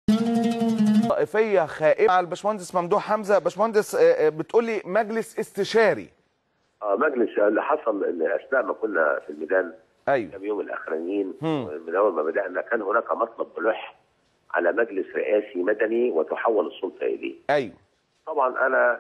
طائفيه خائبه مع الباشمهندس ممدوح حمزه باشمهندس آه، آه، بتقول لي مجلس استشاري اه مجلس اللي حصل ان اثناء ما كنا في الميدان ايوه كم يوم الاخرانيين مم. من اول ما بدانا كان هناك مطلب ملح على مجلس رئاسي مدني وتحول السلطه اليه. ايوه طبعا انا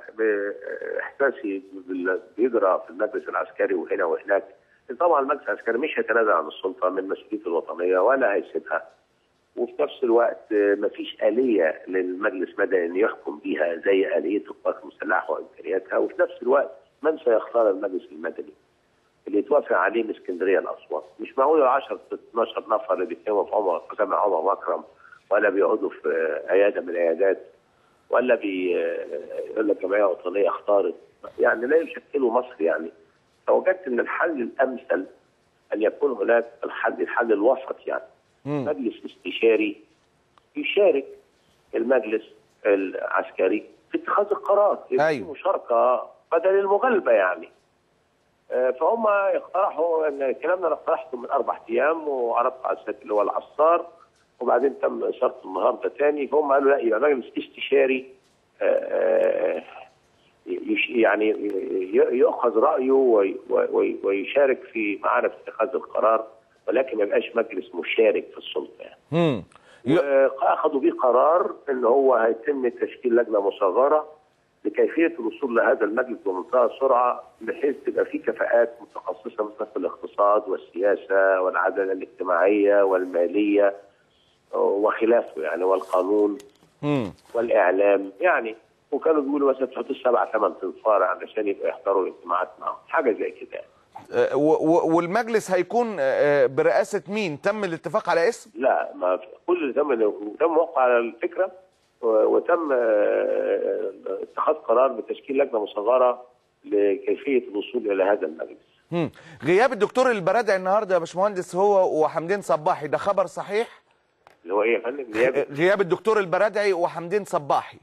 باحساسي باللي بيجرى في المجلس العسكري وهنا وهناك طبعا المجلس العسكري مش هيتنازل عن السلطه من مسؤوليته الوطنيه ولا هيسيبها وفي نفس الوقت ما فيش آلية للمجلس المدني أن يحكم بها زي آلية القوات المسلحة وإمكانياتها وفي نفس الوقت من سيختار المجلس المدني اللي يتوافق عليه من اسكندرية لأسوان مش معقول ال 10 12 نفر اللي بيتكلموا في عمر في جامع عمر مكرم ولا بيقعدوا في عيادة من العيادات ولا بي يقول لك جمعية وطنية اختارت يعني لا يشكلوا مصر يعني فوجدت ان الحل الامثل ان يكون هناك الحل الحل الوسط يعني مم. مجلس استشاري يشارك المجلس العسكري في اتخاذ القرار يبقى في أيوة. مشاركه بدل المغالبه يعني آه، فهم اقترحوا ان الكلام ده انا اقترحته من اربع ايام وعرضت على السيد اللي هو العصار وبعدين تم اثارته النهارده تاني فهم قالوا لا يبقى مجلس استشاري آه، آه، يش- يعني ي- يؤخذ رايه وي- وي- ويشارك في معانا في اتخاذ القرار ولكن ما يبقاش مجلس مشارك في السلطه يعني. مم. ي- واخذوا بيه قرار ان هو هيتم تشكيل لجنه مصغره لكيفيه الوصول لهذا المجلس بمنتهى السرعه بحيث تبقى فيه كفاءات متخصصه مثلا في الاقتصاد والسياسه والعداله الاجتماعيه والماليه وخلافه يعني والقانون مم. والاعلام يعني وكانوا بيقولوا مثلا تحط السبع ثمان تنفار علشان يبقى يحضروا الاجتماعات معاهم حاجه زي كده يعني. آه، و- و- والمجلس هيكون آه، برئاسه مين تم الاتفاق على اسم لا ما في- كل اللي تم تم وقع على الفكره و- وتم آه، اتخاذ قرار بتشكيل لجنه مصغره لكيفيه الوصول الى هذا المجلس. مم. غياب الدكتور البرادعي النهارده يا باشمهندس هو وحمدين صباحي ده خبر صحيح اللي هو ايه يا فندم؟ غياب غياب الدكتور البرادعي وحمدين صباحي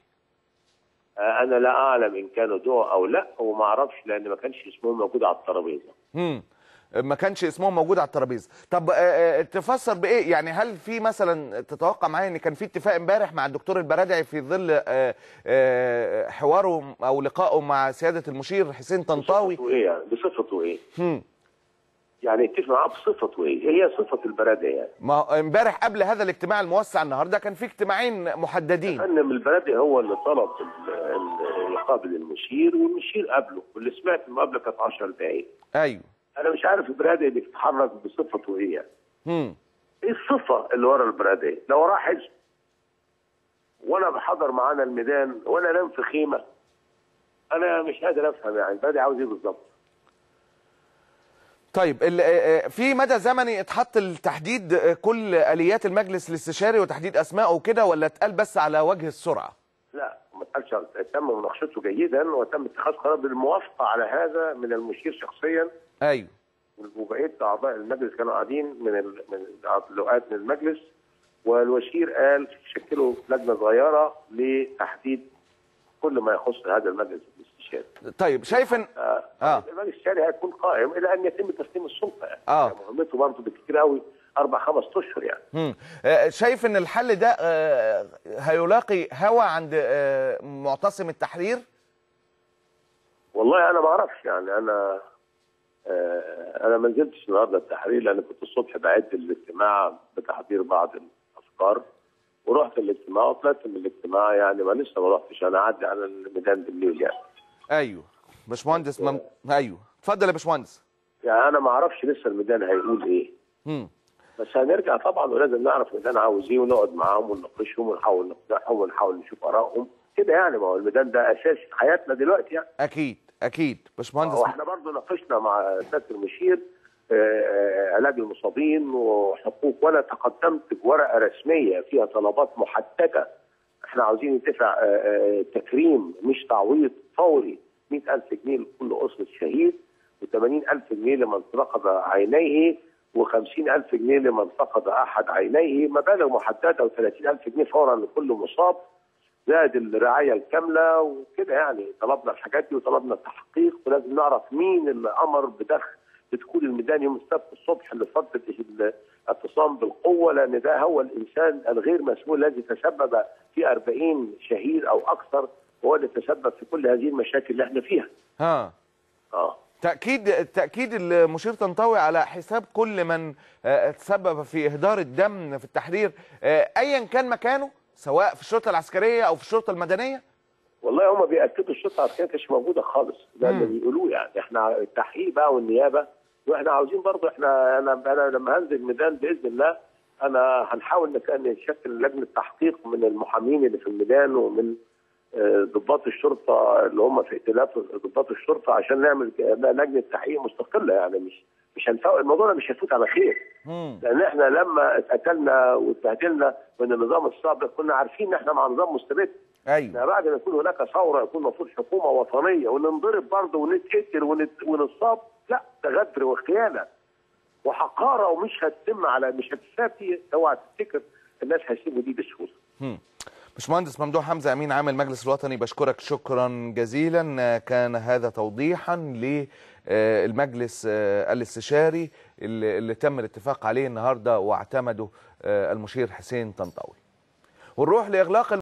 آه، انا لا اعلم ان كانوا دعوا او لا وما اعرفش لان ما كانش اسمهم موجود على الترابيزه. مم. ما كانش اسمهم موجود على الترابيزه طب آه، آه، تفسر بايه يعني هل في مثلا تتوقع معايا ان كان في اتفاق امبارح مع الدكتور البرادعي في ظل آه، آه، حواره او لقائه مع سياده المشير حسين طنطاوي بصفته ايه يعني؟ بصفته ايه؟ مم. يعني اتفق معاه بصفته ايه؟ ايه هي صفه البرادة يعني؟ ما هو امبارح قبل هذا الاجتماع الموسع النهارده كان في اجتماعين محددين ان البلدي هو اللي طلب ال- ال- يقابل المشير والمشير قابله واللي سمعت المقابله كانت 10 دقائق ايوه انا مش عارف البرادة اللي بتتحرك بصفته ايه يعني مم. ايه الصفه اللي ورا البرادة لو وراه حزب وانا بحضر معانا الميدان وانا انام في خيمه انا مش قادر افهم يعني البرادة عاوز ايه بالظبط طيب ال- آه، آه، في مدى زمني اتحط التحديد آه، كل اليات المجلس الاستشاري وتحديد اسمائه وكده ولا اتقال بس على وجه السرعه لا ما اتقالش تم مناقشته جيدا وتم اتخاذ قرار بالموافقه على هذا من المشير شخصيا ايوه وبقيه اعضاء المجلس كانوا قاعدين من ال... من اللقاءات من المجلس والوزير قال شكلوا لجنه صغيره لتحديد كل ما يخص هذا المجلس الاستشاري. طيب شايف ان آه. آه. المجلس الاستشاري هيكون قائم الى ان يتم تسليم السلطه يعني. آه. يعني مهمته برضه بالكثير قوي اربع خمس اشهر يعني. مم. آه، شايف ان الحل ده آه، هيلاقي هوى عند آه، معتصم التحرير والله انا ما اعرفش يعني انا آه انا ما نزلتش النهارده التحرير لان كنت الصبح بعد الاجتماع بتحضير بعض الافكار ورحت الاجتماع وطلعت من الاجتماع يعني ما لسه ما رحتش انا اعدي على الميدان بالليل يعني ايوه باشمهندس مم... ايوه اتفضل يا باشمهندس يعني انا ما اعرفش لسه الميدان هيقول ايه مم. بس هنرجع طبعا ولازم نعرف الميدان عاوز ايه ونقعد معاهم ونناقشهم ونحاول نقنعهم ونحاول نشوف ارائهم كده يعني ما هو الميدان ده اساس حياتنا دلوقتي يعني اكيد اكيد باشمهندس واحنا برضه ناقشنا مع سياده المشير آه، آه، علاج المصابين وحقوق وانا تقدمت بورقه رسميه فيها طلبات محدده احنا عاوزين ندفع آه، آه، تكريم مش تعويض فوري 100000 جنيه لكل اسره شهيد و80000 جنيه لمن فقد عينيه و50000 جنيه لمن فقد احد عينيه مبالغ محدده و30000 جنيه فورا لكل مصاب زائد الرعايه الكامله وكده يعني طلبنا الحاجات دي وطلبنا التحقيق ولازم نعرف مين اللي امر بدخل بدخول الميدان يوم السبت الصبح لفتره ال- اعتصام بالقوه لان ده هو الانسان الغير مسؤول الذي تسبب في 40 شهيد او اكثر هو اللي تسبب في كل هذه المشاكل اللي احنا فيها. ها اه تأكيد تأكيد المشير طنطاوي على حساب كل من آه، تسبب في إهدار الدم في التحرير آه، أيا كان مكانه سواء في الشرطة العسكرية أو في الشرطة المدنية والله هم بيأكدوا الشرطه العسكريه كانتش موجوده خالص ده اللي مم. بيقولوه يعني احنا التحقيق بقى والنيابه واحنا عاوزين برضه احنا انا انا لما هنزل الميدان باذن الله انا هنحاول نك- نشكل لجنه تحقيق من المحامين اللي في الميدان ومن آه، ضباط الشرطه اللي هم في ائتلاف ضباط الشرطه عشان نعمل ك- لجنه تحقيق مستقله يعني مش مش هنفوت الموضوع ده مش هيفوت على خير مم. لان احنا لما اتقتلنا واتبهدلنا من النظام السابق كنا عارفين ان احنا مع نظام مستبد أيوه يعني بعد ما يكون هناك ثوره يكون المفروض حكومه وطنيه وننضرب برضه ونتقتل ونت- ونصاب لا ده غدر وخيانه وحقاره ومش هتتم على مش هتساب دي اوعى تفتكر الناس هيسيبوا دي بسهوله مم. باشمهندس ممدوح حمزه امين عام المجلس الوطني بشكرك شكرا جزيلا آه، كان هذا توضيحا للمجلس الاستشاري اللي اللي تم الاتفاق عليه النهارده واعتمده آه، المشير حسين طنطاوي ونروح لاغلاق